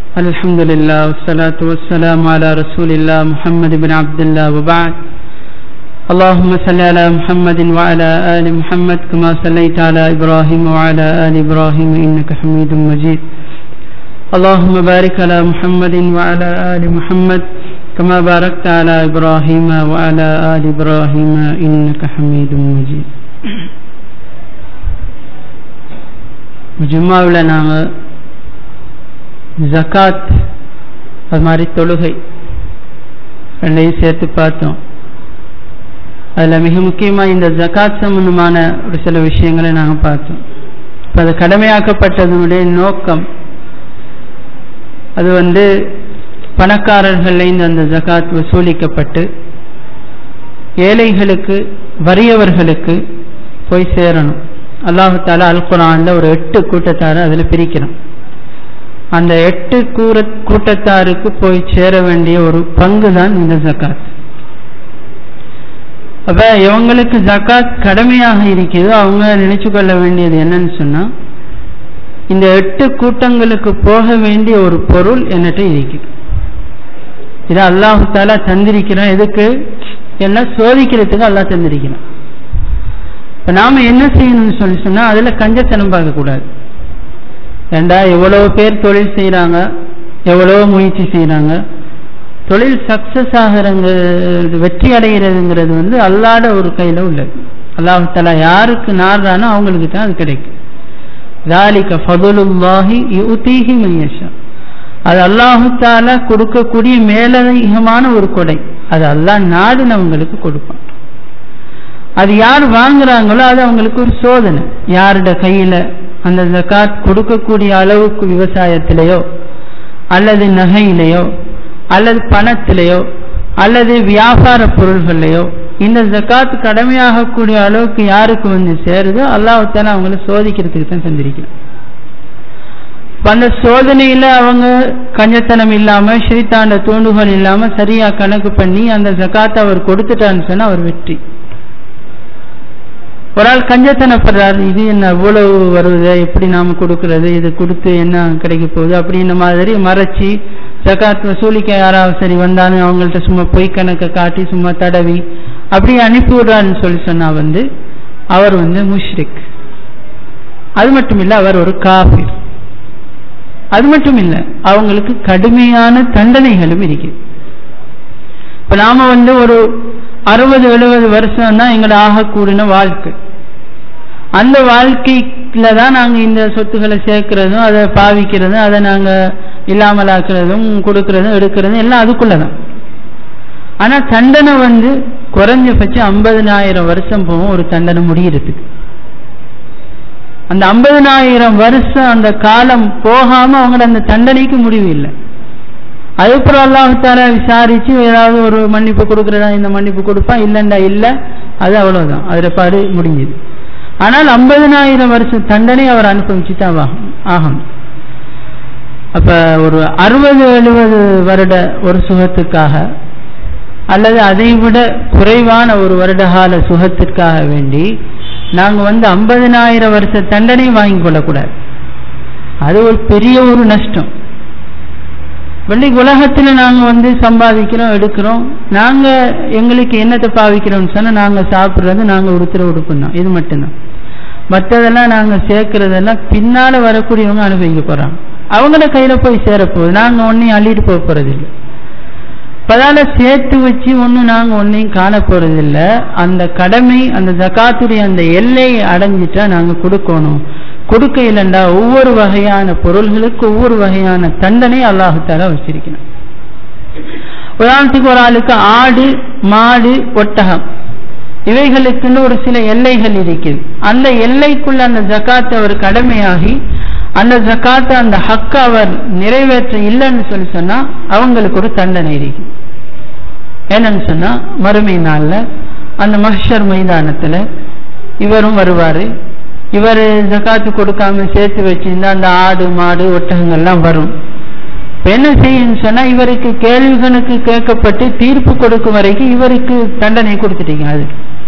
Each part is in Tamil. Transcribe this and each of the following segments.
الحمد لله والصلاة والسلام على رسول الله محمد بن عبد الله وبعد اللهم صل على محمد وعلى آل محمد كما صليت على إبراهيم وعلى آل إبراهيم إنك حميد مجيد اللهم بارك على محمد وعلى آل محمد كما باركت على إبراهيم وعلى آل إبراهيم إنك حميد مجيد ஜும்மாவில் நாங்கள் ஜக்காத் அது மாதிரி தொழுகை ரெண்டையும் சேர்த்து பார்த்தோம் அதில் மிக முக்கியமாக இந்த ஜக்காத் சம்பந்தமான ஒரு சில விஷயங்களை நாங்கள் பார்த்தோம் இப்போ அது கடமையாக்கப்பட்டதனுடைய நோக்கம் அது வந்து பணக்காரர்கள்லேருந்து அந்த ஜக்காத் வசூலிக்கப்பட்டு ஏழைகளுக்கு வறியவர்களுக்கு போய் சேரணும் அல்லாஹால அல் குரான்ல ஒரு எட்டு கூட்டத்தாரை அதில் பிரிக்கிறோம் அந்த எட்டு கூற கூட்டத்தாருக்கு போய் சேர வேண்டிய ஒரு பங்கு தான் இந்த ஜக்காத் அப்ப இவங்களுக்கு ஜக்காத் கடமையாக இருக்கிறதோ அவங்க நினைச்சு கொள்ள வேண்டியது என்னன்னு சொன்னா இந்த எட்டு கூட்டங்களுக்கு போக வேண்டிய ஒரு பொருள் என்னட்டு இருக்குது இதை அல்லாஹு தாலா தந்திருக்கிறான் எதுக்கு என்ன சோதிக்கிறதுக்கு அல்லாஹ் தந்திருக்கிறான் இப்போ நாம் என்ன செய்யணும்னு சொல்லி சொன்னால் அதில் கஞ்சத்தனம் பார்க்கக்கூடாது ஏண்டா எவ்வளோ பேர் தொழில் செய்கிறாங்க எவ்வளோ முயற்சி செய்கிறாங்க தொழில் சக்ஸஸ் ஆகிறங்கிறது வெற்றி அடைகிறதுங்கிறது வந்து அல்லாத ஒரு கையில் உள்ளது அல்லாஹாலா யாருக்கு நாடுறானோ அவங்களுக்கு தான் அது கிடைக்கும் தாலிக்க ஃபதுலுல்லாஹி யுதீஹி மையஷா அது அல்லாஹு தாலா கொடுக்கக்கூடிய மேலதிகமான ஒரு கொடை அது அல்லாஹ் நாடுனவங்களுக்கு கொடுப்பான் அது யார் வாங்குறாங்களோ அது அவங்களுக்கு ஒரு சோதனை யாரோட கையில அந்த ஜக்காத் கொடுக்கக்கூடிய அளவுக்கு விவசாயத்திலேயோ அல்லது நகையிலேயோ அல்லது பணத்திலேயோ அல்லது வியாபார பொருள்கள்லையோ இந்த ஜக்காத் கடமையாகக்கூடிய அளவுக்கு யாருக்கு வந்து சேருதோ அல்லாஹால அவங்கள சோதிக்கிறதுக்கு தான் தந்திருக்கிறேன் அந்த சோதனையில அவங்க கஞ்சத்தனம் இல்லாம ஸ்ரீதாண்ட தூண்டுகோல் இல்லாம சரியா கணக்கு பண்ணி அந்த ஜக்காத்தை அவர் கொடுத்துட்டான்னு சொன்னா அவர் வெற்றி ஒரு ஆள் கஞ்சத்தனப்படுறார் இது என்ன இவ்வளவு வருது எப்படி நாம கொடுக்கறது இது கொடுத்து என்ன கிடைக்க போகுது அப்படின்ற மாதிரி மறைச்சி ஜக்காத் வசூலிக்க யாராவது சரி வந்தாலும் அவங்கள்ட்ட சும்மா பொய் கணக்கை காட்டி சும்மா தடவி அப்படி அனுப்பி விடுறான்னு சொல்லி சொன்னா வந்து அவர் வந்து முஷ்ரிக் அது மட்டும் இல்லை அவர் ஒரு காஃபிர் அது மட்டும் இல்லை அவங்களுக்கு கடுமையான தண்டனைகளும் இருக்கு இப்ப நாம வந்து ஒரு அறுபது எழுபது வருஷம் தான் எங்களை ஆகக்கூடின வாழ்க்கை அந்த வாழ்க்கையில தான் நாங்கள் இந்த சொத்துக்களை சேர்க்கிறதும் அதை பாவிக்கிறதும் அதை நாங்கள் இல்லாமலாக்குறதும் கொடுக்கறதும் எடுக்கிறதும் எல்லாம் அதுக்குள்ள தான் ஆனால் தண்டனை வந்து குறைஞ்சபட்சம் ஐம்பதுனாயிரம் வருஷம் போகும் ஒரு தண்டனை முடிகிறதுக்கு அந்த ஐம்பதுனாயிரம் வருஷம் அந்த காலம் போகாம அவங்களோட அந்த தண்டனைக்கு முடிவு இல்லை அதுக்கப்புறம் அல்லாஹால விசாரிச்சு ஏதாவது ஒரு மன்னிப்பு கொடுக்குறதா இந்த மன்னிப்பு கொடுப்பான் இல்லைண்டா இல்லை அது அவ்வளவுதான் அதில் பாடு முடிஞ்சுது ஆனால் ஐம்பதுனாயிரம் வருஷம் தண்டனை அவர் அனுபவிச்சு தான் ஆகும் அப்ப ஒரு அறுபது எழுபது வருட ஒரு சுகத்துக்காக அல்லது அதை விட குறைவான ஒரு வருடகால சுகத்திற்காக வேண்டி நாங்கள் வந்து ஐம்பதினாயிரம் வருஷ தண்டனை வாங்கி கொள்ளக்கூடாது அது ஒரு பெரிய ஒரு நஷ்டம் வெள்ளி உலகத்தில் நாங்கள் வந்து சம்பாதிக்கிறோம் எடுக்கிறோம் நாங்கள் எங்களுக்கு என்னத்தை பாவிக்கிறோம்னு சொன்னால் நாங்கள் சாப்பிட்றது நாங்கள் உடுத்துற உடுப்பும் தான் இது மட்டும்தான் மற்றதெல்லாம் நாங்கள் சேர்க்கறதெல்லாம் பின்னால் வரக்கூடியவங்க அனுபவிக்க போகிறாங்க அவங்கள கையில் போய் சேரப்போகுது நாங்கள் ஒன்றையும் அள்ளிட்டு போக போகிறதில்லை இப்போதால சேர்த்து வச்சு ஒன்றும் நாங்கள் ஒன்றையும் காண போகிறதில்ல அந்த கடமை அந்த ஜக்காத்துடைய அந்த எல்லையை அடைஞ்சிட்டா நாங்கள் கொடுக்கணும் கொடுக்க இல்லைண்டா ஒவ்வொரு வகையான பொருள்களுக்கு ஒவ்வொரு வகையான தண்டனை அல்லாஹால வச்சிருக்கணும் உதாரணத்துக்கு ஒரு ஆளுக்கு ஆடு மாடு ஒட்டகம் இவைகளுக்குன்னு ஒரு சில எல்லைகள் இருக்குது அந்த எல்லைக்குள்ள அந்த ஜக்காத்து அவர் கடமையாகி அந்த ஜக்காத்தை அந்த ஹக்க அவர் நிறைவேற்ற இல்லைன்னு சொல்லி சொன்னா அவங்களுக்கு ஒரு தண்டனை இருக்கு என்னன்னு சொன்னா மறுமை நாள்ல அந்த மஹர் மைதானத்துல இவரும் வருவாரு இவர் ஜக்காத்து கொடுக்காம சேர்த்து வச்சிருந்தா அந்த ஆடு மாடு ஒட்டகங்கள்லாம் வரும் என்ன செய்யும் சொன்னா இவருக்கு கேள்விகளுக்கு கேட்கப்பட்டு தீர்ப்பு கொடுக்கும் வரைக்கும் இவருக்கு தண்டனை கொடுத்துட்டீங்க அது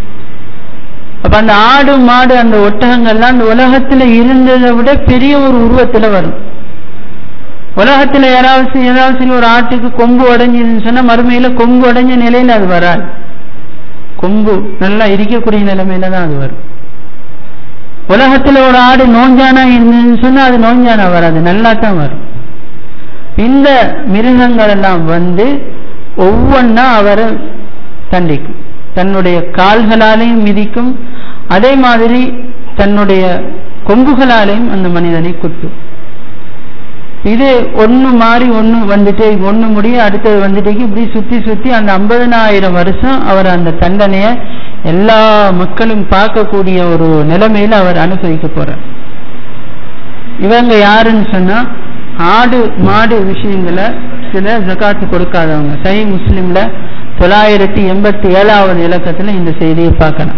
அப்ப அந்த ஆடு மாடு அந்த ஒட்டகங்கள்லாம் அந்த உலகத்துல இருந்ததை விட பெரிய ஒரு உருவத்துல வரும் உலகத்துல யாராவது சரி- ஏதாவது சரி ஒரு ஆட்டுக்கு கொம்பு உடைஞ்சதுன்னு சொன்னா மறுமையில கொம்பு உடைஞ்ச நிலையில அது வராது கொம்பு நல்லா இருக்கக்கூடிய நிலைமையில தான் அது வரும் உலகத்துல ஒரு ஆடு நோஞ்சானா இருந்ததுன்னு சொன்னா அது நோஞ்சானா வராது நல்லா தான் வரும் இந்த மிருகங்கள் எல்லாம் வந்து ஒவ்வொன்றா அவரை தண்டிக்கும் தன்னுடைய கால்களாலையும் மிதிக்கும் அதே மாதிரி தன்னுடைய கொம்புகளாலையும் அந்த மனிதனை குத்தும் இது ஒண்ணு மாறி ஒண்ணு வந்துட்டு ஒண்ணு முடிய அடுத்தது வந்துட்டு இப்படி சுத்தி சுத்தி அந்த ஐம்பதனாயிரம் வருஷம் அவர் அந்த தண்டனைய எல்லா மக்களும் பார்க்கக்கூடிய ஒரு நிலைமையில அவர் அனுபவிக்க போறார் இவங்க யாருன்னு சொன்னா ஆடு மாடு விஷயங்களை சில ஜகாத்து கொடுக்காதவங்க சை முஸ்லிம்ல தொள்ளாயிரத்தி எண்பத்தி ஏழாவது இலக்கத்துல இந்த செய்தியை பார்க்கலாம்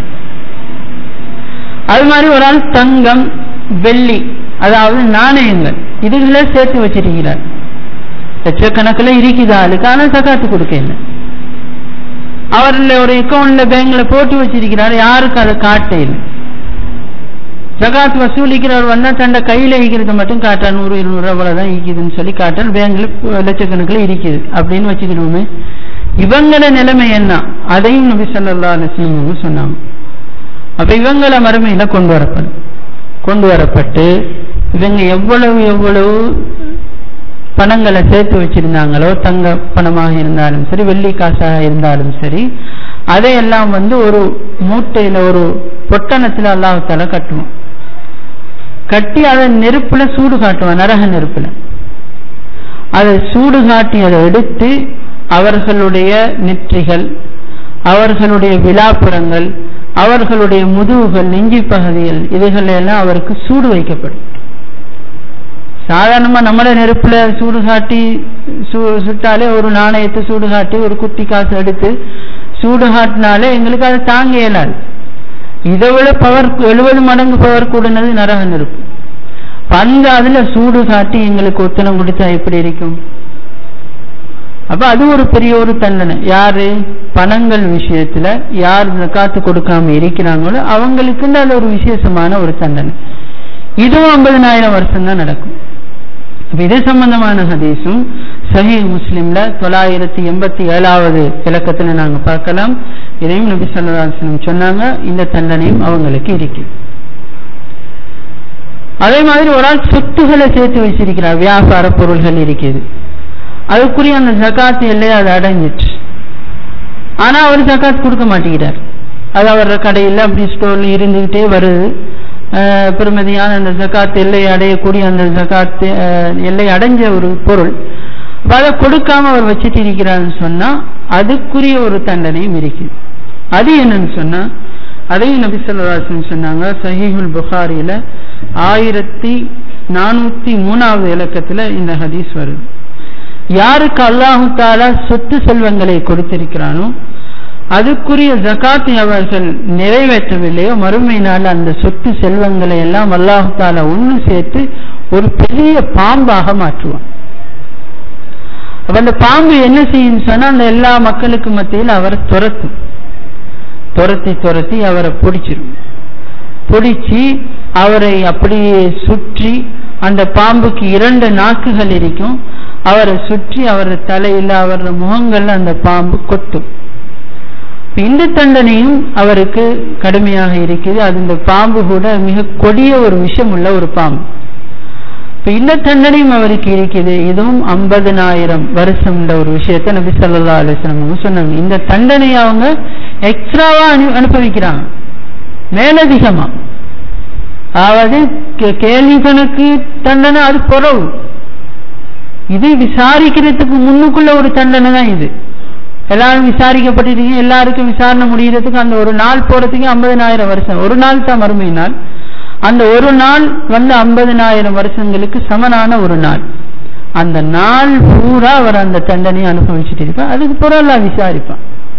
அது மாதிரி ஒரு ஆள் தங்கம் வெள்ளி அதாவது நாணயங்கள் இதுகளை சேர்த்து வச்சிருக்கிறார் லட்சக்கணக்கில் இருக்குது ஆளுக்கு ஆனால் சகாத்து கொடுக்கல அவர்ல ஒரு அக்கௌண்ட்ல பேங்க்ல போட்டு வச்சிருக்கிறார் யாருக்கு அதை காட்ட இல்லை ஜகாத் வசூலிக்கிறவர் வந்தா தன்னை கையில ஈக்கிறது மட்டும் காட்டா நூறு இருநூறு அவ்வளவுதான் ஈக்குதுன்னு சொல்லி காட்டால் பேங்க்ல லட்சக்கணக்கில் இருக்குது அப்படின்னு வச்சுக்கிடுவோமே இவங்கள நிலைமை என்ன அதையும் நபி ஸல்லல்லாஹு அலைஹி வஸல்லம் சொன்னாங்க அப்ப இவங்கள மறுமையில கொண்டு வரப்படும் கொண்டு வரப்பட்டு இவங்க எவ்வளவு எவ்வளவு பணங்களை சேர்த்து வச்சிருந்தாங்களோ தங்க பணமாக இருந்தாலும் சரி வெள்ளி காசாக இருந்தாலும் சரி அதையெல்லாம் வந்து ஒரு மூட்டையில ஒரு பொட்டணத்துல அல்லாஹால கட்டுவோம் கட்டி அதை நெருப்புல சூடு காட்டுவான் நரக நெருப்புல அதை சூடு காட்டி அதை எடுத்து அவர்களுடைய நெற்றிகள் அவர்களுடைய விழாப்புறங்கள் அவர்களுடைய முதுகுகள் நெஞ்சி பகுதிகள் இதுகள் எல்லாம் அவருக்கு சூடு வைக்கப்படும் சாதாரணமா நம்மள நெருப்புல சூடு காட்டி சு- சுட்டாலே ஒரு நாணயத்தை சூடு காட்டி ஒரு குட்டி காசு எடுத்து சூடு காட்டினாலே எங்களுக்கு அதை தாங்க இயலாது இதை விட பவர் எழுபது மடங்கு பவர் கூடினது நரக நெருப்பு அப்ப அந்த அதுல சூடு காட்டி எங்களுக்கு ஒத்தனம் கொடுத்தா எப்படி இருக்கும் அப்ப அது ஒரு பெரிய ஒரு தண்டனை யாரு பணங்கள் விஷயத்துல யார் காத்து கொடுக்காம இருக்கிறாங்களோ அவங்களுக்குன்னு அது ஒரு விசேஷமான ஒரு தண்டனை இதுவும் ஐம்பதனாயிரம் வருஷம் தான் நடக்கும் அப்ப இது சம்பந்தமான ஹதீஸும் சஹி முஸ்லிம்ல தொள்ளாயிரத்தி எண்பத்தி ஏழாவது இலக்கத்துல நாங்க பார்க்கலாம் இதையும் நபி ஸல்லல்லாஹு அலைஹி வஸல்லம் சொன்னாங்க இந்த தண்டனையும் அவங்களுக்கு இருக்கு அதே மாதிரி ஒரு ஆள் சொத்துக்களை சேர்த்து வச்சிருக்கிறார் வியாபார பொருள்கள் இருக்குது அதுக்குரிய அந்த ஜகாத் எல்லையை அது அடைஞ்சிட்டு ஆனா அவர் ஜகாத் கொடுக்க மாட்டேங்கிறார் அது அவர் கடையில் அப்படி ஸ்டோர்ல இருந்துகிட்டே வருது அஹ், பெருமதியான அந்த ஜகாத் எல்லை அடையக்கூடிய அந்த ஜகாத் அஹ், எல்லை அடைஞ்ச ஒரு பொருள் அப்ப அதை கொடுக்காம அவர் வச்சுட்டு இருக்கிறாருன்னு சொன்னா அதுக்குரிய ஒரு தண்டனையும் இருக்குது அது என்னன்னு சொன்னா அதையும் நபி ஸல்லல்லாஹு அலைஹி வஸல்லம் சொன்னாங்க சஹீஹுல் புகாரியில ஆயிரத்தி நானூத்தி மூணாவது இலக்கத்துல இந்த ஹதீஸ் வருது யாருக்கு அல்லாஹு தாலா சொத்து செல்வங்களை கொடுத்திருக்கிறானோ அதுக்குரிய ஜகாத்தை அவர்கள் நிறைவேற்றவில்லையோ மறுமை நாள் அந்த சொத்து செல்வங்களை எல்லாம் அல்லாஹு தாலா ஒன்று சேர்த்து ஒரு பெரிய பாம்பாக மாற்றுவான் அப்ப அந்த பாம்பு என்ன செய்யும் சொன்னா அந்த எல்லா மக்களுக்கு மத்தியில் அவரை துரத்தும் துரத்தி துரத்தி அவரை பிடிச்சிடும் பிடிச்சி அவரை அப்படியே சுற்றி அந்த பாம்புக்கு இரண்டு நாக்குகள் இருக்கும் அவரை சுற்றி அவர் தலையில அவர் முகங்கள்ல அந்த பாம்பு கொத்தும் இந்த தண்டனையும் அவருக்கு கடுமையாக இருக்குது அது இந்த பாம்பு கூட மிக கொடிய ஒரு விஷம் உள்ள ஒரு பாம்பு இப்ப இந்த தண்டனையும் அவருக்கு இருக்குது இதுவும் ஐம்பதனாயிரம் வருஷம் உள்ள ஒரு விஷயத்த நபி ஸல்லல்லாஹு அலைஹி வஸல்லம் சொன்னாங்க இந்த தண்டனையை அவங்க எக்ஸ்ட்ராவா அனு அனுபவிக்கிறாங்க மேலதிகமா அதாவது கே- கேள்வி கணக்கு தண்டனை அது குறவு இது விசாரிக்கிறதுக்கு முன்னுக்குள்ள ஒரு தண்டனை தான் இது எல்லாரும் விசாரிக்கப்பட்டிருக்கீங்க எல்லாருக்கும் விசாரணை முடியறதுக்கு அந்த ஒரு நாள் போறதுக்கு ஐம்பதனாயிரம் வருஷம் ஒரு நாள் தான் மறுமை நாள் அந்த ஒரு நாள் வந்து ஐம்பதனாயிரம் வருஷங்களுக்கு சமனான ஒரு நாள் அந்த நாள் பூரா அவர் அந்த தண்டனையை அனுபவிச்சுட்டு இருப்பார் அதுக்கு பிறகு விசாரிப்பான்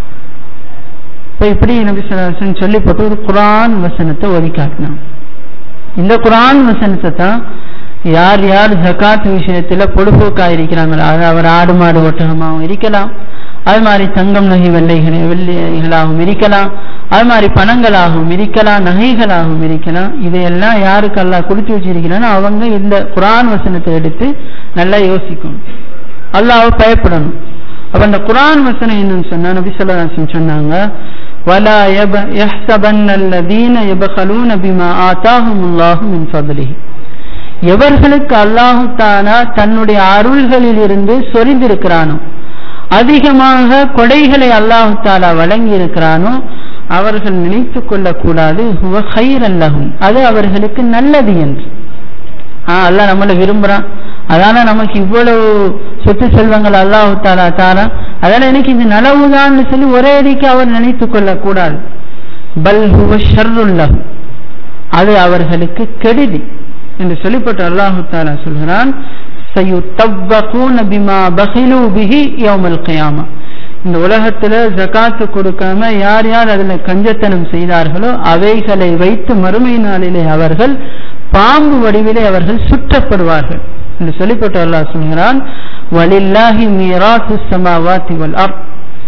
இப்ப இப்படி நபி ஸல்லல்லாஹு அலைஹி வஸல்லம் சொல்லி போட்டு ஒரு குரான் வசனத்தை ஓதி காட்டினான் இந்த குரான் வசனத்தை தான் யார் யார் ஜகாத் விஷயத்துல பொடுப்போக்கா இருக்கிறாங்களோ அது அவர் ஆடு மாடு ஒட்டகமாகவும் இருக்கலாம் அது மாதிரி தங்கம் நகை வெள்ளைகள் வெள்ளைகளாகவும் இருக்கலாம் அது மாதிரி பணங்களாகவும் இருக்கலாம் நகைகளாகவும் இருக்கலாம் இதையெல்லாம் யாருக்கு அல்லாஹ் கொடுத்து வச்சிருக்கிறானோ அவங்க இந்த குரான் வசனத்தை எடுத்து நல்லா யோசிக்கணும் அல்லாஹ் பயப்படணும் அப்ப அந்த குரான் வசனம் என்னன்னு சொன்னா நபி ஸல்லல்லாஹு சொன்னாங்க வலா யப யஹ்சபன்ன அல்லதீன யபخلون பிமா ஆதாஹுமுல்லாஹு மின் ஃபضலிஹி எவர்களுக்கு அல்லாஹு தாலா தன்னுடைய அருள்களில் இருந்து சொரிந்திருக்கிறானோ அதிகமாக கொடைகளை அல்லாஹு தாலா வழங்கி இருக்கிறானோ அவர்கள் நினைத்து கொள்ளக்கூடாது ஹுவ ஹைரல்லஹும் அது அவர்களுக்கு நல்லது என்று ஆஹ் அல்லாஹ் நம்மளை விரும்புறான் அதான நமக்கு இவ்வளவு சொத்து செல்வங்கள் அல்லாஹு தாலா தாரா அதனால எனக்கு இது நலவுதான்னு சொல்லி ஒரே அடிக்கு அவர் நினைத்து கொள்ளக்கூடாது பல் ஹுவ ஷர்ருல்லஹு அது அவர்களுக்கு கெடுதி என்று சொல்லிப்பட்டு அல்லாஹு தாலா சொல்கிறான் சயுத்தவ்வகூன பிமா பகிலு பிஹி யௌமல் கியாமா இந்த உலகத்துல ஜகாத்து கொடுக்காம யார் யார் அதுல கஞ்சத்தனம் செய்தார்களோ அவைகளை வைத்து மறுமை நாளிலே அவர்கள் பாம்பு வடிவிலே அவர்கள் சுற்றப்படுவார்கள் என்று சொல்லிப்பட்டு அல்லாஹ் சொல்கிறான் வலில்லாஹி மீராத்து சமாவாத்தி வல் அர்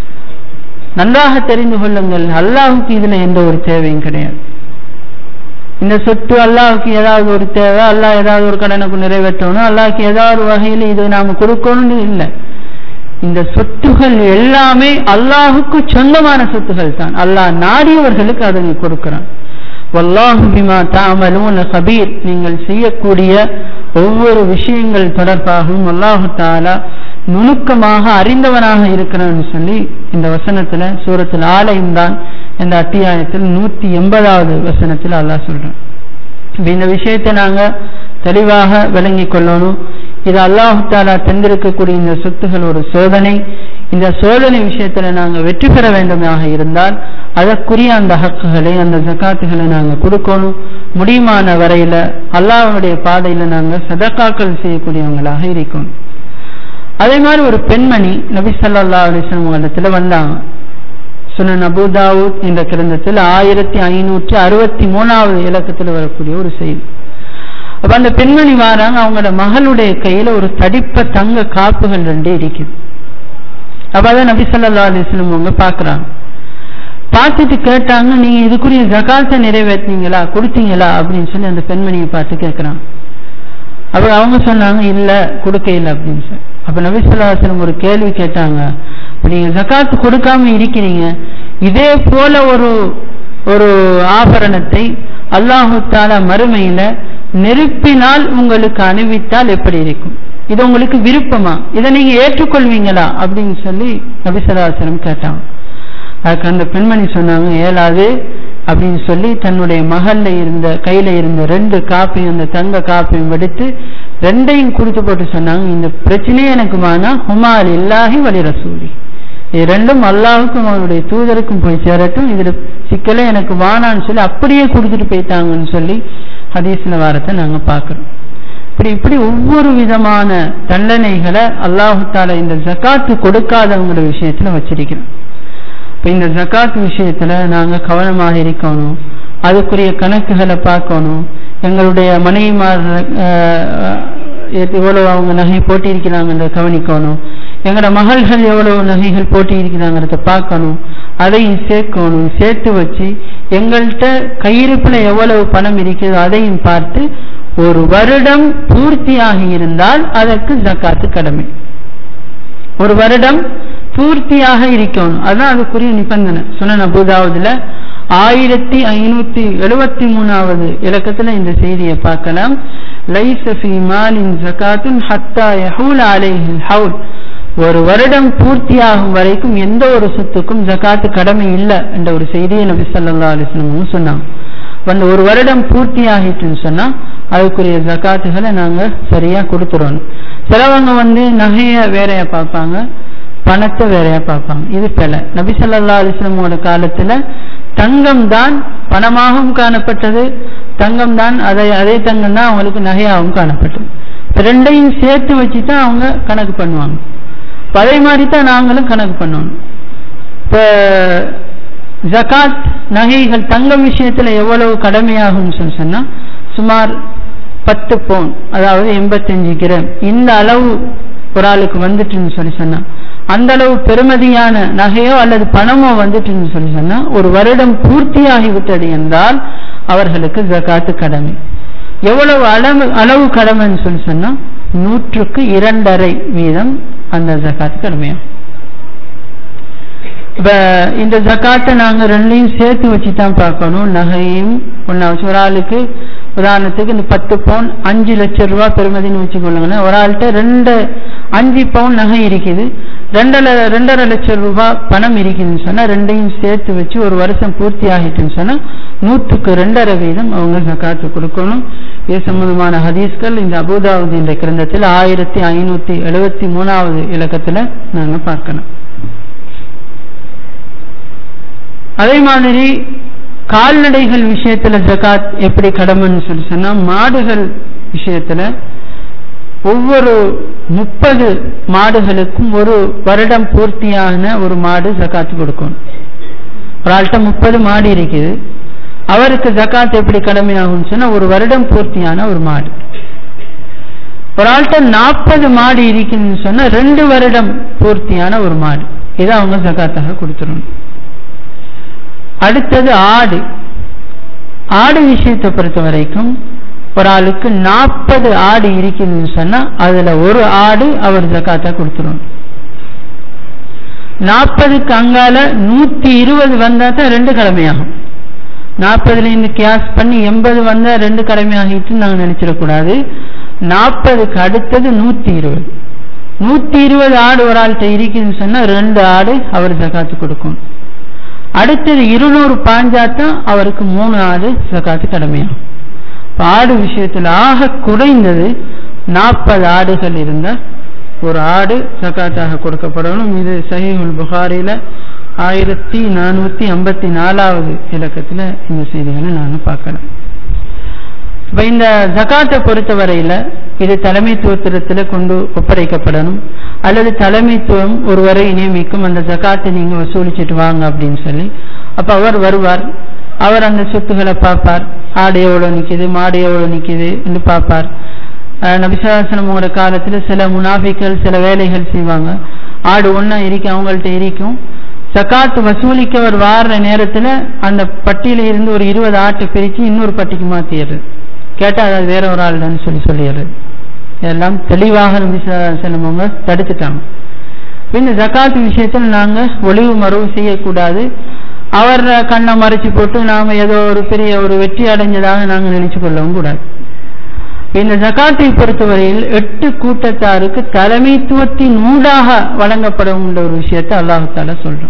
நன்றாக தெரிந்து கொள்ளுங்கள் அல்லாஹுக்கு இதுல எந்த ஒரு தேவையும் கிடையாது இந்த சொத்து அல்லாஹுக்கு ஏதாவது ஒரு தேவை அல்லாஹ் ஏதாவது ஒரு கடனுக்கு நிறைவேற்றணும் அல்லாஹுக்கு ஏதாவது ஒரு வகையில் இது நாம கொடுக்கணும்னு இல்லை இந்த சொத்துகள் எல்லாமே அல்லாஹுக்கு சொந்தமான சொத்துகள் தான் அல்லாஹ் நாடியவர்களுக்கு அதனை கொடுக்கிறான் வல்லாஹு பிமா தாமலூன கபீர் நீங்கள் செய்யக்கூடிய ஒவ்வொரு விஷயங்கள் தொடர்பாகவும் அல்லாஹு தாலா நுணுக்கமாக அறிந்தவனாக இருக்கிறான்னு சொல்லி இந்த வசனத்துல சூரத்தில் ஆலயம் தான் இந்த அத்தியாயத்தில் நூத்தி எண்பதாவது வசனத்தில் அல்லாஹ் சொல்றான் இந்த விஷயத்தை நாங்க தெளிவாக விளங்கி கொள்ளணும் இது அல்லாஹு தாலா தந்திருக்கக்கூடிய இந்த சொத்துகள் ஒரு சோதனை இந்த சோதனை விஷயத்துல நாங்க வெற்றி பெற வேண்டுமாக இருந்தால் அதற்குரிய அந்த ஹக்குகளை அந்த ஜக்காத்துகளை நாங்க கொடுக்கணும் முடியுமான வரையில அல்லாஹனுடைய பாதையில நாங்க சதக்காக்கள் செய்யக்கூடியவங்களாக இருக்கணும் அதே மாதிரி ஒரு பெண்மணி நபி சல்லா அலிஸ்லாம் இடத்துல வந்தாங்க சுனன் அபுதாவூத் என்ற கிரந்தத்தில் ஆயிரத்தி ஐநூற்றி அறுபத்தி மூணாவது இலக்கத்தில் வரக்கூடிய ஒரு செய்தி அப்ப அந்த பெண்மணி வாராங்க அவங்களோட மகளுடைய கையில ஒரு தடிப்ப தங்க காப்புகள் ரெண்டு இருக்குது அப்ப அதான் நபி சொல்லா அலிஸ்லம் அவங்க பாக்குறாங்க பார்த்துட்டு கேட்டாங்க நீங்க இதுக்குரிய ஜகாத்தை நிறைவேற்றினீங்களா கொடுத்தீங்களா அப்படின்னு சொல்லி அந்த பெண்மணியை பார்த்து கேட்கிறாங்க அப்ப அவங்க சொன்னாங்க இல்ல கொடுக்க இல்லை அப்படின்னு சொல்லி அப்ப நபி சொல்லாசலம் ஒரு கேள்வி கேட்டாங்க நீங்க ஜக்காத்து கொடுக்காம இருக்கிறீங்க இதே போல ஒரு ஒரு ஆபரணத்தை அல்லாஹு தாலா மறுமையில நெருப்பினால் உங்களுக்கு அணிவித்தால் எப்படி இருக்கும் இது உங்களுக்கு விருப்பமா இதை நீங்க ஏற்றுக்கொள்வீங்களா அப்படின்னு சொல்லி நபிசலாசனம் கேட்டாங்க அதுக்கு அந்த பெண்மணி சொன்னாங்க ஏழாது அப்படின்னு சொல்லி தன்னுடைய மகள்ல இருந்த கையில இருந்த ரெண்டு காப்பையும் அந்த தங்க காப்பையும் எடுத்து ரெண்டையும் கொடுத்து போட்டு சொன்னாங்க இந்த பிரச்சனையே எனக்கு மானா ஹுமால் இல்லாஹி வழி ரசூலி இது ரெண்டும் அல்லாவுக்கும் அவருடைய தூதருக்கும் போய் சேரட்டும் இதுல சிக்கலே எனக்கு வானான்னு சொல்லி அப்படியே கொடுத்துட்டு போயிட்டாங்கன்னு சொல்லி ஹதீஸ்ல வாரத்தை நாங்க பாக்குறோம் இப்படி இப்படி ஒவ்வொரு விதமான தண்டனைகளை அல்லாஹு தாலா இந்த ஜக்காத்து கொடுக்காதவங்களோட விஷயத்துல வச்சிருக்கிறோம் இப்ப இந்த ஜக்காத் விஷயத்துல நாங்க கவனமாக இருக்கணும் அதுக்குரிய கணக்குகளை பார்க்கணும் எங்களுடைய மனைவிமார் எவ்வளவு அவங்க நகை போட்டியிருக்கிறாங்கன்றத கவனிக்கணும் எங்களோட மகள்கள் எவ்வளவு நகைகள் போட்டி இருக்கிறாங்கிறத பார்க்கணும் அதையும் சேர்க்கணும் சேர்த்து வச்சு எங்கள்கிட்ட கையிருப்புல எவ்வளவு பணம் இருக்கிறதோ அதையும் பார்த்து ஒரு வருடம் பூர்த்தியாகி இருந்தால் அதற்கு ஜக்காத்து கடமை ஒரு வருடம் பூர்த்தியாக இருக்கணும் அதுதான் அதுக்குரிய நிபந்தனை சொன்ன அபுதாவதுல ஆயிரத்தி ஐநூத்தி எழுபத்தி மூணாவது இலக்கத்துல இந்த செய்தியை பார்க்கலாம் லைச ஃபி மாலின் ஜகாத்துன் ஹத்தா யஹூல் அலைஹில் ஹவுல் ஒரு வருடம் பூர்த்தியாகும் வரைக்கும் எந்த ஒரு சொத்துக்கும் ஜகாத்து கடமை இல்லை என்ற ஒரு செய்தியை நபி சொல்லா அலிஸ்லமும் சொன்னாங்க அந்த ஒரு வருடம் பூர்த்தி ஆகிட்டுன்னு சொன்னா அதுக்குரிய ஜக்காத்துகளை நாங்க சரியா கொடுத்துடணும் சிலவங்க வந்து நகைய வேறையா பார்ப்பாங்க பணத்தை வேறையா பார்ப்பாங்க இது பிழை நபி சொல்லா அலிஸ்லமோட காலத்துல தங்கம் தான் பணமாகவும் காணப்பட்டது தங்கம் தான் அதை அதே தங்கம் தான் அவங்களுக்கு நகையாகவும் காணப்பட்டது ரெண்டையும் சேர்த்து வச்சு தான் அவங்க கணக்கு பண்ணுவாங்க அதே மாதிரி தான் நாங்களும் கணக்கு பண்ணணும் இப்போ ஜகாத் நகைகள் தங்கம் விஷயத்துல எவ்வளவு கடமையாகும் சொல்லி சொன்னா சுமார் பத்து பவுன் அதாவது எண்பத்தஞ்சு கிராம் இந்த அளவு ஒரு ஆளுக்கு வந்துட்டுன்னு சொல்லி சொன்னா அந்த அளவு பெருமதியான நகையோ அல்லது பணமோ வந்துட்டுன்னு சொல்லி சொன்னா ஒரு வருடம் பூர்த்தியாகி விட்டது என்றால் அவர்களுக்கு ஜகாத்து கடமை எவ்வளவு அளவு அளவு கடமைன்னு சொல்லி சொன்னா நூற்றுக்கு இரண்டரை வீதம் அந்த ஜகாத்து கடமையாகும் இப்ப இந்த ஜக்காத்தை நாங்க ரெண்டையும் சேர்த்து வச்சு தான் பார்க்கணும் நகையும் ஒன்னா வச்சு ஒரு ஆளுக்கு உதாரணத்துக்கு இந்த பத்து பவுன் அஞ்சு லட்சம் ரூபாய் பெருமதின்னு வச்சுக்கொள்ளுங்களேன் ஒரு ஆள்கிட்ட ரெண்டு அஞ்சு பவுன் நகை இருக்குது ரெண்டரை ரெண்டரை லட்சம் ரூபாய் பணம் இருக்குதுன்னு சொன்னா ரெண்டையும் சேர்த்து வச்சு ஒரு வருஷம் பூர்த்தி ஆகிட்டுன்னு சொன்னா நூற்றுக்கு ரெண்டரை வீதம் அவங்க ஜக்காத்து கொடுக்கணும் இது சம்பந்தமான ஹதீஸ்கள் இந்த அபுதாவுது என்ற கிரந்தத்தில் ஆயிரத்தி ஐநூத்தி எழுபத்தி மூணாவது இலக்கத்துல நாங்க பார்க்கணும் அதே மாதிரி கால்நடைகள் விஷயத்துல ஜகாத் எப்படி கடமைன்னு சொல்லி சொன்னா மாடுகள் விஷயத்துல ஒவ்வொரு முப்பது மாடுகளுக்கும் ஒரு வருடம் பூர்த்தியான ஒரு மாடு ஜக்காத்து கொடுக்கணும் ஒரு ஆள்கிட்ட முப்பது மாடு இருக்குது அவருக்கு ஜக்காத் எப்படி கடமையாகும்னு சொன்னா ஒரு வருடம் பூர்த்தியான ஒரு மாடு ஒரு ஆள்கிட்ட நாற்பது மாடு இருக்குதுன்னு சொன்னா ரெண்டு வருடம் பூர்த்தியான ஒரு மாடு இதை அவங்க ஜக்காத்தாக கொடுத்துடணும் அடுத்தது ஆடு ஆடு விஷயத்தை பொறுத்த வரைக்கும் ஒரு ஆளுக்கு நாற்பது ஆடு இருக்குதுன்னு சொன்னா அதுல ஒரு ஆடு அவர் ஜக்காத்தா கொடுத்துருவோம் நாற்பதுக்கு அங்கால நூத்தி இருபது வந்தா தான் ரெண்டு கடமையாகும் நாற்பதுல இருந்து கியாஸ் பண்ணி எண்பது வந்தா ரெண்டு கடமையாகிட்டு நாங்க நினைச்சிடக்கூடாது நாற்பதுக்கு அடுத்தது நூத்தி இருபது நூத்தி இருபது ஆடு ஒரு ஆள்கிட்ட இருக்குதுன்னு சொன்னா ரெண்டு ஆடு அவர் ஜக்காத்து கொடுக்கணும் அடுத்தது இருநூறு பாஞ்சாத்தான் அவருக்கு மூணு ஆடு ஜக்காத்து கடமையாகும் ஆடு விஷயத்தில் ஆக குறைந்தது நாற்பது ஆடுகள் இருந்தால் ஒரு ஆடு ஜக்காத்தாக கொடுக்கப்படணும் இது சஹீஹுல் புகாரில ஆயிரத்தி நானூத்தி ஐம்பத்தி நாலாவது இலக்கத்துல இந்த செய்திகளை நாங்கள் பார்க்கலாம் இப்ப இந்த ஜக்காத்தை பொறுத்தவரையில இது தலைமைத்துவத்திடத்துல கொண்டு ஒப்படைக்கப்படணும் அல்லது தலைமைத்துவம் ஒருவரை நியமிக்கும் அந்த ஜக்காத்தை நீங்க வசூலிச்சுட்டு வாங்க அப்படின்னு சொல்லி அப்ப அவர் வருவார் அவர் அந்த சொத்துக்களை பார்ப்பார் ஆடு எவ்வளவு நிக்குது மாடு எவ்வளவு நிக்குது என்று பார்ப்பார் நபிசாசனமோட காலத்துல சில முனாஃபிக்கள் சில வேலைகள் செய்வாங்க ஆடு ஒன்னா இருக்கும் அவங்கள்ட்ட இருக்கும் சக்காத்து வசூலிக்கவர் வாடுற நேரத்துல அந்த பட்டியல இருந்து ஒரு இருபது ஆட்டை பிரிச்சு இன்னொரு பட்டிக்கு மாத்திடுறது கேட்டா அது வேற ஒரு ஆள் தான் சொல்லி சொல்லிடுறது இதெல்லாம் தெளிவாக நபி செல்லவங்க தடுத்துட்டாங்க இந்த ஜக்காத்து விஷயத்தில் நாங்க ஒளிவு மறைவு செய்யக்கூடாது அவர் கண்ணை மறைச்சு போட்டு நாம ஏதோ ஒரு பெரிய ஒரு வெற்றி அடைஞ்சதாக நாங்க நினைச்சு கொள்ளவும் கூடாது இந்த ஜக்காத்தை பொறுத்தவரையில் எட்டு கூட்டத்தாருக்கு தலைமைத்துவத்தின் ஊடாக வழங்கப்படும் ஒரு விஷயத்தை அல்லாஹால சொல்றோம்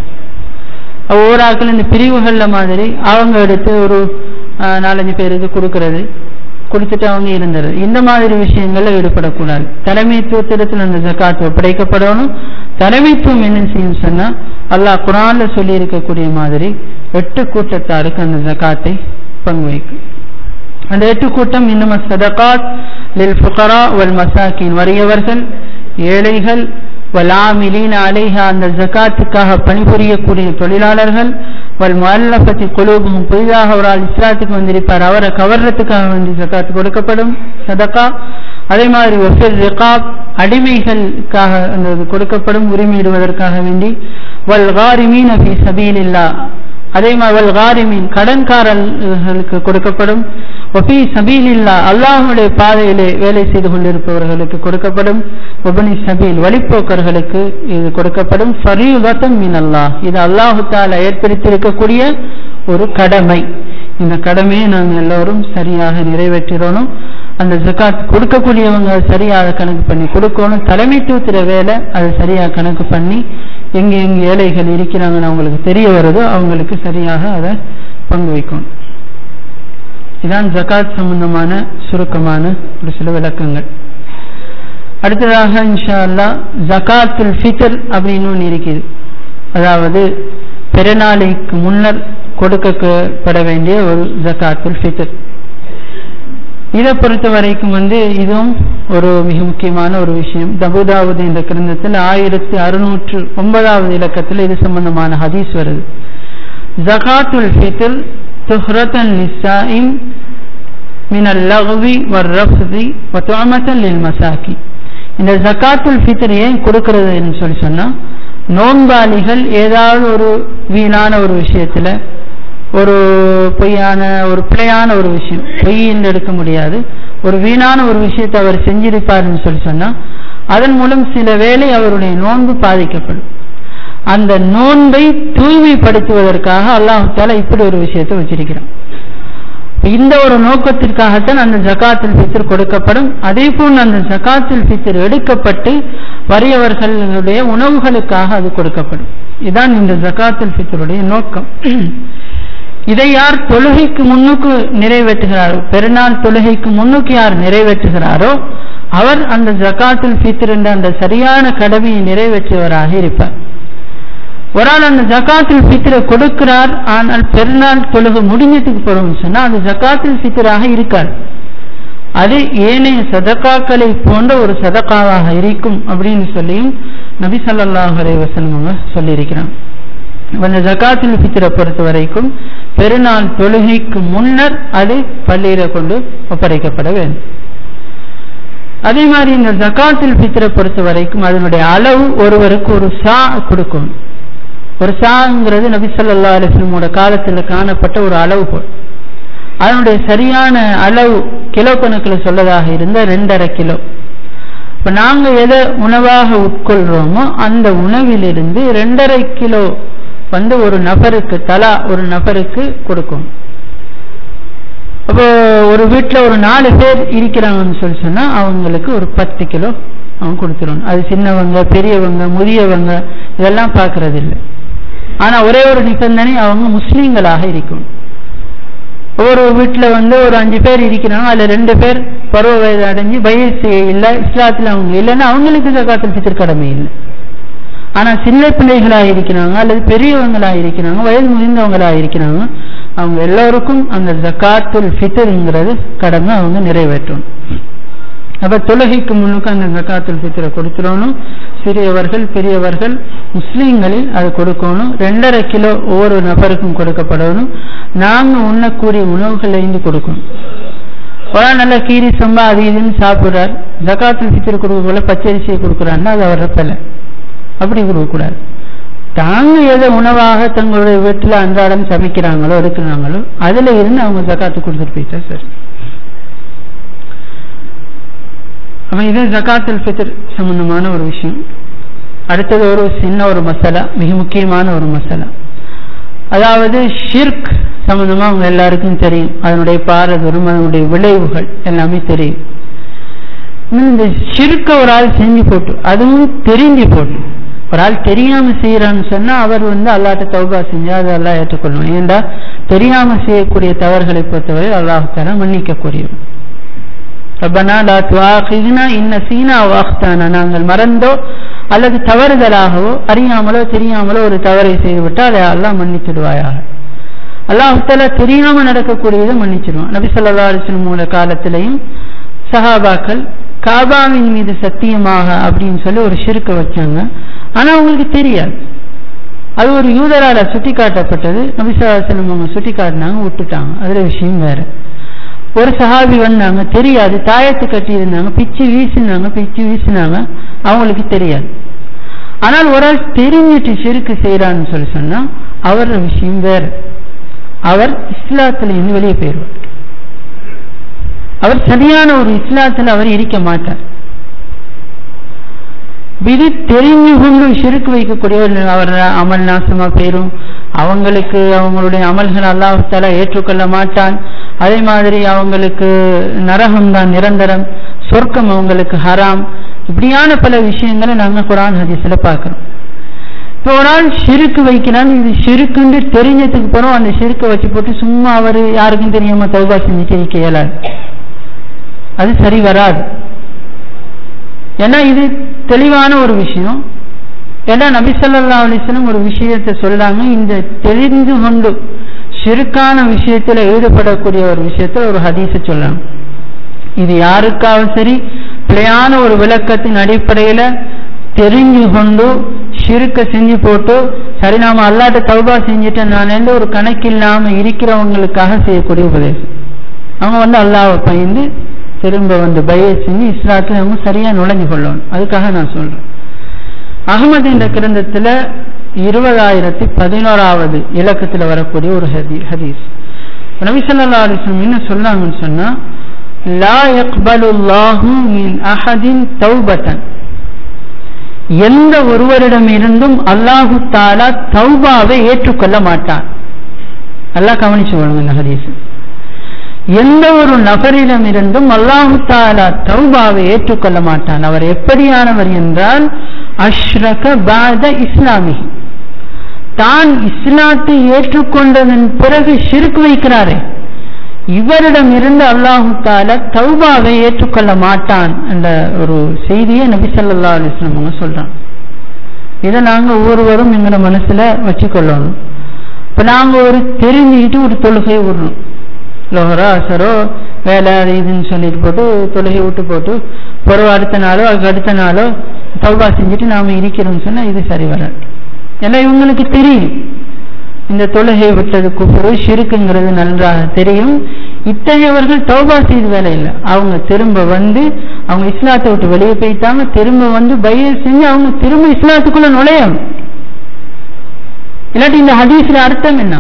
ஒவ்வொரு ஆட்கள் இந்த பிரிவுகள்ல மாதிரி அவங்க எடுத்து ஒரு நாலஞ்சு பேருக்கு கொடுக்கறது கொடுத்துட்டு அவங்க இருந்தது இந்த மாதிரி விஷயங்கள்ல ஈடுபடக்கூடாது தலைமைத்துவத்திடத்தில் அந்த ஜக்காத் ஒப்படைக்கப்படணும் தலைமைத்துவம் என்ன செய்யும் சொன்னா அல்லாஹ் குரான்ல சொல்லி இருக்கக்கூடிய மாதிரி எட்டு கூட்டத்தாருக்கு அந்த ஜக்காத்தை பங்கு வைக்கும் அந்த எட்டு கூட்டம் இன்னும் சதகாத் லில் ஃபுகரா வல் மசாக்கின் வறியவர்கள் ஏழைகள் வலாமிலீன் அலைஹா அந்த ஜக்காத்துக்காக பணிபுரியக்கூடிய தொழிலாளர்கள் வல் மல்லபத்தி குழுவும் புதிதாக ஒரு ஆள் இஸ்லாத்துக்கு வந்திருப்பார் அவரை கவர்றதுக்காக வேண்டி ஜக்காத்து கொடுக்கப்படும் சதக்கா அதே மாதிரி ஒஃபிர் ரிகாப் அடிமைகளுக்காக அந்த கொடுக்கப்படும் உரிமையிடுவதற்காக வேண்டி வல் காரிமீன் அபி சபீல் இல்லா அதே மாதிரி வல் காரிமீன் கடன்காரர்களுக்கு கொடுக்கப்படும் ஒபி சபீலில்லா அல்லாஹுடைய பாதையிலே வேலை செய்து கொண்டிருப்பவர்களுக்கு கொடுக்கப்படும் ஒபனி சபீல் வழிப்போக்கர்களுக்கு இது கொடுக்கப்படும் ஃபரீவத்தம் மின் அல்லாஹ் இது அல்லாஹு தால ஏற்படுத்தியிருக்கக்கூடிய ஒரு கடமை இந்த கடமையை நாங்கள் எல்லோரும் சரியாக நிறைவேற்றிடணும் அந்த ஜக்காத் கொடுக்கக்கூடியவங்க சரியாக கணக்கு பண்ணி கொடுக்கணும் தலைமைத்துவத்திற வேலை அதை சரியாக கணக்கு பண்ணி எங்க எங்க ஏழைகள் இருக்கிறாங்கன்னு அவங்களுக்கு தெரிய வருதோ அவங்களுக்கு சரியாக அதை பங்கு வைக்கணும் இதான் ஜக்காத் சம்பந்தமான சுருக்கமான ஒரு சில விளக்கங்கள் அடுத்ததாக இன்ஷா அல்லா ஜக்காத்துல் ஃபித்ர் அப்படின்னு ஒன்று இருக்குது அதாவது பெருநாளைக்கு முன்னர் கொடுக்கப்பட வேண்டிய ஒரு ஜக்காத்துல் ஃபித்ர் இதை பொறுத்த வரைக்கும் வந்து இதுவும் ஒரு மிக முக்கியமான ஒரு விஷயம் தபுதாவுது என்ற கிரந்தத்தில் ஆயிரத்தி அறுநூற்று ஒன்பதாவது இலக்கத்தில் இது சம்பந்தமான ஹதீஸ் வருது ஜகாத்துல் ஃபித்ர் துஹ்ரத்தன் லிசாயிம் மின் அல்லகுவி வர் ரஃப்தி வத்துவமத்தன் லில் மசாக்கி இந்த ஜக்காத்துல் ஃபித்ர் ஏன் கொடுக்கறதுன்னு சொல்லி சொன்னா நோன்பாளிகள் ஏதாவது ஒரு வீணான ஒரு விஷயத்துல ஒரு பொய்யான ஒரு பிழையான ஒரு விஷயம் பொய்ன்னு எடுக்க முடியாது ஒரு வீணான ஒரு விஷயத்தை அவர் செஞ்சிருப்பாருன்னு சொல்லி சொன்னா அதன் மூலம் சில வேளை அவருடைய நோன்பு பாதிக்கப்படும் அந்த நோன்பை தூய்மைப்படுத்துவதற்காக அல்லாஹால இப்படி ஒரு விஷயத்தை வச்சிருக்கிறான் இந்த ஒரு நோக்கத்திற்காகத்தான் அந்த ஜகாத்தில் ஃபித்ர் கொடுக்கப்படும் அதே போல் அந்த ஜகாத்தில் ஃபித்ர் எடுக்கப்பட்டு வறியவர்களுடைய உணவுகளுக்காக அது கொடுக்கப்படும் இதான் இந்த ஜகாத்தில் ஃபித்ருடைய நோக்கம் இதை யார் தொழுகைக்கு முன்னுக்கு நிறைவேற்றுகிறாரோ பெருநாள் தொழுகைக்கு முன்னுக்கு யார் நிறைவேற்றுகிறாரோ அவர் அந்த ஜகாத்துல் ஃபித்ர் என்ற அந்த சரியான கடமையை நிறைவேற்றியவராக இருப்பார் ஒரு ஆள் அந்த ஜக்காத்துல் ஃபித்ரை கொடுக்கிறார் ஆனால் பெருநாள் தொழுகை முடிஞ்சதுக்கு போறோம்னு சொன்னா அது ஜக்காத்துல் ஃபித்ராக இருக்காது அது ஏனைய சதக்காக்களை போன்ற ஒரு சதக்காவாக இருக்கும் அப்படின்னு சொல்லியும் நபி ஸல்லல்லாஹு அலைஹி வஸல்லம் அவங்க சொல்லியிருக்கிறாங்க அந்த ஜக்காத்துல் ஃபித்ரை பொறுத்த வரைக்கும் பெருநாள் தொழுகைக்கு முன்னர் அது பள்ளியில கொண்டு ஒப்படைக்கப்பட வேண்டும் அதே மாதிரி இந்த ஜக்காத்துல் ஃபித்ரை பொறுத்த வரைக்கும் அதனுடைய அளவு ஒருவருக்கு ஒரு சா கொடுக்கும் ஒரு சாங்கிறது நபி சொல்லா அலிஸ்லமோட காலத்தில் காணப்பட்ட ஒரு அளவுகோல் அதனுடைய சரியான அளவு கிலோ கணக்கில் சொல்லதாக இருந்த ரெண்டரை கிலோ இப்போ நாங்கள் எதை உணவாக உட்கொள்றோமோ அந்த உணவிலிருந்து ரெண்டரை கிலோ வந்து ஒரு நபருக்கு தலா ஒரு நபருக்கு கொடுக்கும் அப்போ ஒரு வீட்டில் ஒரு நாலு பேர் இருக்கிறாங்கன்னு சொல்லி சொன்னால் அவங்களுக்கு ஒரு பத்து கிலோ அவங்க கொடுத்துருவாங்க அது சின்னவங்க பெரியவங்க முதியவங்க இதெல்லாம் பார்க்கறது இல்லை ஆனால் ஒரே ஒரு நிபந்தனை அவங்க முஸ்லீம்களாக இருக்கும் ஒரு வீட்டில் வந்து ஒரு அஞ்சு பேர் இருக்கிறாங்க அதில் ரெண்டு பேர் பருவ வயது அடைஞ்சு வயசு இல்லை இஸ்லாத்தில் அவங்க இல்லைன்னா அவங்களுக்கு ஜக்காத்தில் பித்தர் கடமை இல்லை ஆனால் சின்ன பிள்ளைகளாக இருக்கிறாங்க அல்லது பெரியவங்களாக இருக்கிறாங்க வயது முதிர்ந்தவங்களாக இருக்கிறாங்க அவங்க எல்லோருக்கும் அந்த ஜக்காத்துல் ஃபித்தருங்கிறது கடமை அவங்க நிறைவேற்றணும் அப்ப தொழுகைக்கு முன்னுக்கு அந்த ஜக்காத்துல் ஃபித்ரை கொடுத்துடணும் சிறியவர்கள் பெரியவர்கள் முஸ்லீம்களில் அது கொடுக்கணும் ரெண்டரை கிலோ ஒவ்வொரு நபருக்கும் கொடுக்கப்படணும் நாங்கள் உண்ணக்கூடிய உணவுகளிலிருந்து கொடுக்கணும் ஒரு நல்ல கீரி சம்பா அது இதுன்னு சாப்பிட்றார் ஜக்காத்துல் ஃபித்ர் கொடுக்கக்குள்ள பச்சரிசியை கொடுக்குறாருன்னா அது அவர் ரப்பலை அப்படி கொடுக்கக்கூடாது தாங்க எதை உணவாக தங்களுடைய வீட்டில் அன்றாடம் சமைக்கிறாங்களோ எடுக்கிறாங்களோ அதில் இருந்து அவங்க ஜக்காத்து கொடுத்துட்டு போயிட்டா சரி அப்ப இது ஜக்காத்துல் ஃபித்ர் சம்பந்தமான ஒரு விஷயம் அடுத்தது ஒரு சின்ன ஒரு மசாலா மிக முக்கியமான ஒரு மசாலா அதாவது ஷிர்க் சம்பந்தமா அவங்க எல்லாருக்கும் தெரியும் அதனுடைய பாரதூரம் அதனுடைய விளைவுகள் எல்லாமே தெரியும் இந்த ஷிர்க்க ஒரு ஆள் செஞ்சு போட்டு அதுவும் தெரிஞ்சு போட்டு ஒரு ஆள் தெரியாம செய்யறான்னு சொன்னா அவர் வந்து அல்லாட்ட தௌபா செஞ்சா அதை எல்லாம் ஏற்றுக்கொள்ளும் ஏண்டா தெரியாம செய்யக்கூடிய தவறுகளை பொறுத்தவரை அல்லாஹால மன்னிக்கக்கூடியவன் ரப்பனா லா துவாகினா இன்ன சீனா வாக்தானா நாங்கள் மறந்தோ அல்லது தவறுதலாகவோ அறியாமலோ தெரியாமலோ ஒரு தவறை செய்துவிட்டால் அதை அல்லாஹ் மன்னித்துடுவாயாக அல்லாஹால தெரியாம நடக்கக்கூடியதை மன்னிச்சிடுவான் நபி சொல்லா அலிஸ்லமோட காலத்திலையும் சஹாபாக்கள் காபாவின் மீது சத்தியமாக அப்படின்னு சொல்லி ஒரு சிறுக்க வச்சாங்க ஆனா அவங்களுக்கு தெரியாது அது ஒரு யூதரால சுட்டி காட்டப்பட்டது நபிசாசனம் அவங்க சுட்டி காட்டினாங்க விட்டுட்டாங்க அதுல விஷயம் வேற ஒரு சஹாபி வந்தாங்க தெரியாது தாயத்து கட்டி இருந்தாங்க பிச்சு வீசினாங்க பிச்சு வீசினாங்க அவங்களுக்கு தெரியாது ஆனால் ஒரு ஆள் தெரிஞ்சிட்டு சிறுக்கு செய்யறான்னு சொல்லி சொன்னா அவர் விஷயம் வேற அவர் இஸ்லாத்துல இருந்து வெளியே போயிடுவார் அவர் சரியான ஒரு இஸ்லாத்துல அவர் இருக்க மாட்டார் இது தெரிஞ்சு கொண்டு சிறுக்கு வைக்கக்கூடிய அவர் அமல் நாசமா போயிரும் அவங்களுக்கு அவங்களுடைய அமல்கள் அல்லாஹால ஏற்றுக்கொள்ள மாட்டான் அதே மாதிரி அவங்களுக்கு நரகம் தான் நிரந்தரம் சொர்க்கம் அவங்களுக்கு ஹராம் இப்படியான பல விஷயங்களை நாங்க குரான் ஹதீஸ்ல பார்க்கிறோம் இப்போ ஒரு ஆள் சிறுக்கு வைக்கிறான் இது சிறுக்குன்னு தெரிஞ்சதுக்கு போறோம் அந்த சிறுக்கை வச்சு போட்டு சும்மா அவர் யாருக்கும் தெரியாம தௌபா செஞ்சுட்டு இருக்க இயலாது அது சரி வராது ஏன்னா இது தெளிவான ஒரு விஷயம் ஏன்னா நபிசல்லா அலிஸ்லம் ஒரு விஷயத்தை சொல்றாங்க இந்த தெரிந்து கொண்டு சிறுக்கான விஷயத்துல ஈடுபடக்கூடிய ஒரு விஷயத்துல ஒரு ஹதீஸை சொல்றாங்க இது யாருக்காவது சரி பிழையான ஒரு விளக்கத்தின் அடிப்படையில தெரிஞ்சு கொண்டு சிறுக்க செஞ்சு போட்டு சரி நாம அல்லாட்ட தௌபா செஞ்சுட்டு நான் எந்த ஒரு கணக்கு இல்லாம இருக்கிறவங்களுக்காக செய்யக்கூடிய உபதேசம் அவங்க வந்து அல்லாவை பயந்து திரும்ப வந்து பய செஞ்சு இஸ்லாத்துல அவங்க சரியா நுழைஞ்சு கொள்ளணும் அதுக்காக நான் சொல்றேன் அகமது என்ற கிரந்தத்தில் இருபதாயிரத்தி பதினோராவது இலக்கத்தில் வரக்கூடிய ஒரு ஹதி ஹதீஸ் நபி ஸல்லல்லாஹு அலைஹி வஸல்லம் என்ன சொன்னாங்கன்னு சொன்னா லா யக்பலுல்லாஹு மின் அஹதின் தௌபத்தன் எந்த ஒருவரிடம் இருந்தும் அல்லாஹு தாலா தௌபாவை ஏற்றுக்கொள்ள மாட்டான் அல்லாஹ் கவனிச்சு கொள்ளுங்க இந்த ஹதீஸ் எந்த ஒரு நபரிடம் இருந்தும் அல்லாஹு தாலா தௌபாவை ஏற்றுக்கொள்ள மாட்டான் அவர் எப்படியானவர் என்றால் அஷ்ரக பாத இஸ்லாமி தான் இஸ்லாத்தை ஏற்றுக்கொண்டதன் பிறகு ஷிர்க் வைக்கிறாரே இவரிடம் இருந்து அல்லாஹு தாலா தௌபாவை ஏற்றுக்கொள்ள மாட்டான் என்ற ஒரு செய்தியை நபி ஸல்லல்லாஹு அலைஹி வஸல்லம் அவங்க சொல்றாங்க இதை நாங்க ஒவ்வொருவரும் எங்களோட மனசுல வச்சுக்கொள்ளணும் இப்ப நாங்க ஒரு தெரிஞ்சுக்கிட்டு ஒரு தொழுகை விடுறோம் லோஹரோ அசரோ வேலை அது இதுன்னு சொல்லிட்டு போட்டு தொழுகை விட்டு போட்டு பிறகு அடுத்த நாளோ அதுக்கு அடுத்த நாளோ தௌபா செஞ்சுட்டு நாம இருக்கிறோம்னு சொன்னா இது சரி வராது ஏன்னா இவங்களுக்கு தெரியும் இந்த தொழுகை விட்டது குப்புறு ஷிருக்குங்கிறது நன்றாக தெரியும் இத்தகையவர்கள் தௌபா செய்து வேலை இல்லை அவங்க திரும்ப வந்து அவங்க இஸ்லாத்தை விட்டு வெளியே போயிட்டாங்க திரும்ப வந்து பய செஞ்சு அவங்க திரும்ப இஸ்லாத்துக்குள்ள நுழையணும் இல்லாட்டி இந்த ஹதீஸ்ல அர்த்தம் என்ன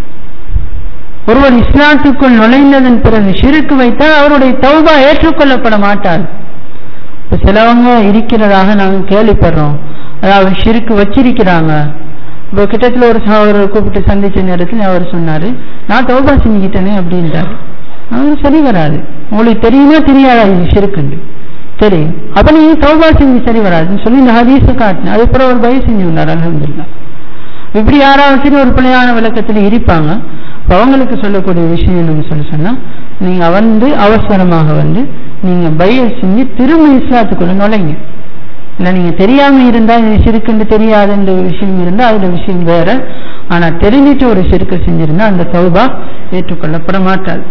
ஒருவர் இஸ்லாத்துக்குள் நுழைந்ததன் பிறகு ஷிருக்கு வைத்தால் அவருடைய தௌபா ஏற்றுக்கொள்ளப்பட மாட்டார் இப்ப சிலவங்க இருக்கிறதாக நாங்கள் கேள்விப்படுறோம் அதாவது ஷிருக்கு வச்சிருக்கிறாங்க இப்போ கிட்டத்தில் ஒரு சகோதரர் கூப்பிட்டு சந்திச்ச நேரத்தில் அவர் சொன்னாரு நான் தௌபா செஞ்சுக்கிட்டேனே அப்படின்ட்டாரு அவர் சரி வராது உங்களுக்கு தெரியுமா தெரியாதா இது ஷிருக்குண்டு தெரியும் அப்ப நீங்க தௌபா செஞ்சு சரி வராதுன்னு சொல்லி இந்த ஹதீஸை காட்டினேன் அதுக்கப்புறம் ஒரு பய செஞ்சு வந்தார் அலமதுல்லா இப்படி யாராவது சரி ஒரு பிள்ளையான விளக்கத்தில் இருப்பாங்க அப்ப அவங்களுக்கு சொல்லக்கூடிய விஷயம் என்னன்னு சொல்லி சொன்னா நீங்க வந்து அவசரமாக வந்து நீங்க பய செஞ்சு திரும்ப இஸ்லாத்துக்குள்ள நுழைங்க இல்லை நீங்க தெரியாம இருந்தா இது சிறுக்குன்னு தெரியாதுன்ற விஷயம் இருந்தா அதுல விஷயம் வேற ஆனா தெரிஞ்சிட்டு ஒரு சிறுக்க செஞ்சிருந்தா அந்த தௌபா ஏற்றுக்கொள்ளப்பட மாட்டாது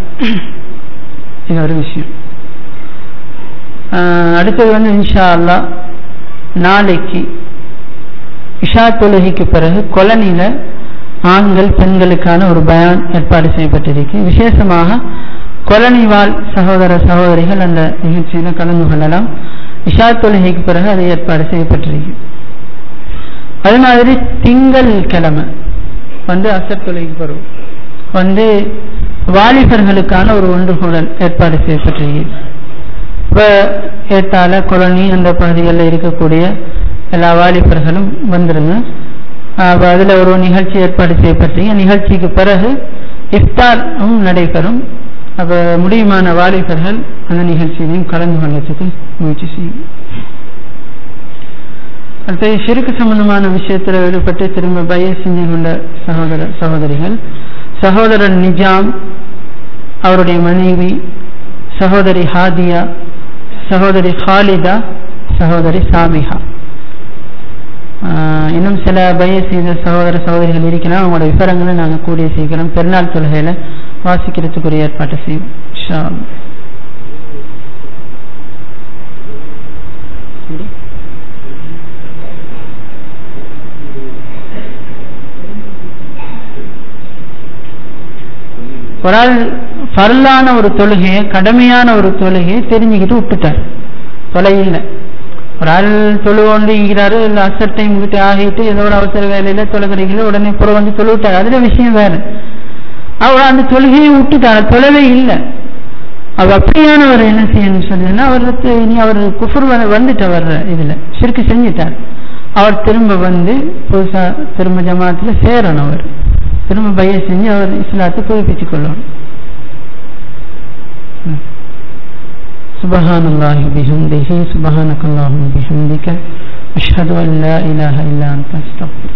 இது ஒரு விஷயம் ஆஹ் அடுத்தது வந்து இன்ஷா அல்லா நாளைக்கு இஷா தொழுகைக்கு பிறகு கொலனில ஆண்கள் பெண்களுக்கான ஒரு பயான் ஏற்பாடு செய்யப்பட்டிருக்கு விசேஷமாக கொலனி வாழ் சகோதர சகோதரிகள் அந்த நிகழ்ச்சியில கலந்து கொள்ளலாம் இஷா தொழுகைக்கு பிறகு அது ஏற்பாடு செய்யப்பட்டிருக்கு அது மாதிரி திங்கள் கிழமை வந்து அசர் தொழுகைக்கு பிறகு வந்து வாலிபர்களுக்கான ஒரு ஒன்றுகூடல் ஏற்பாடு செய்யப்பட்டிருக்கு இப்போ ஏத்தால கொலனி அந்த பகுதிகளில் இருக்கக்கூடிய எல்லா வாலிபர்களும் வந்துருங்க அப்போ அதில் ஒரு நிகழ்ச்சி ஏற்பாடு செய்யப்பட்டிருக்கு நிகழ்ச்சிக்கு பிறகு இஃப்தாரும் நடைபெறும் அப்போ முடியுமான வாலிபர்கள் அந்த நிகழ்ச்சியிலையும் கலந்து கொள்றதுக்கு முயற்சி செய்யும் அடுத்தது சிறுக்கு சம்பந்தமான விஷயத்தில் ஈடுபட்டு திரும்ப பய செஞ்சு கொண்ட சகோதர சகோதரிகள் சகோதரர் நிஜாம் அவருடைய மனைவி சகோதரி ஹாதியா சகோதரி ஹாலிதா சகோதரி சாமிஹா இன்னும் சில பய செய்த சகோதர சகோதரிகள் இருக்கலாம் அவங்களோட விவரங்களை நாங்கள் கூடிய சீக்கிரம் பெருநாள் தொழுகையில் வாசிக்கிறதுக்குரிய ஏற்பாட்டை செய்வோம் இன்ஷா அல்லாஹ். ஒரு ஆள் ஃபர்லான ஒரு தொழுகையை கடமையான ஒரு தொழுகையை தெரிஞ்சுக்கிட்டு விட்டுட்டார் தொலை இல்லை ஒரு ஆள் தொழுவோண்டு இருக்கிறாரு இல்லை அசர் டைம் கிட்ட ஆகிட்டு ஏதோ ஒரு அவசர வேலையில தொழுகிறீங்களோ உடனே புறம் வந்து தொழுவிட்டார் அதுல விஷயம் வேற அவர் அந்த தொழுகையை விட்டுட்டார் தொழவே இல்லை அவர் அப்படியானவர் என்ன செய்யணும்னு சொன்னீங்கன்னா அவருக்கு இனி அவர் குஃபர் வந்துட்டு வர்ற இதுல சிறுக்கு செஞ்சிட்டார் அவர் திரும்ப வந்து புதுசா திரும்ப ஜமாத்துல சேரணும் அவர் திரும்ப பைய செஞ்சு அவர் இஸ்லாத்தை புதுப்பித்துக் கொள்ளணும் ம். سبحان الله بحمده سبحانك اللهم بحمدك أشهد أن لا إله إلا أنت أستغفرك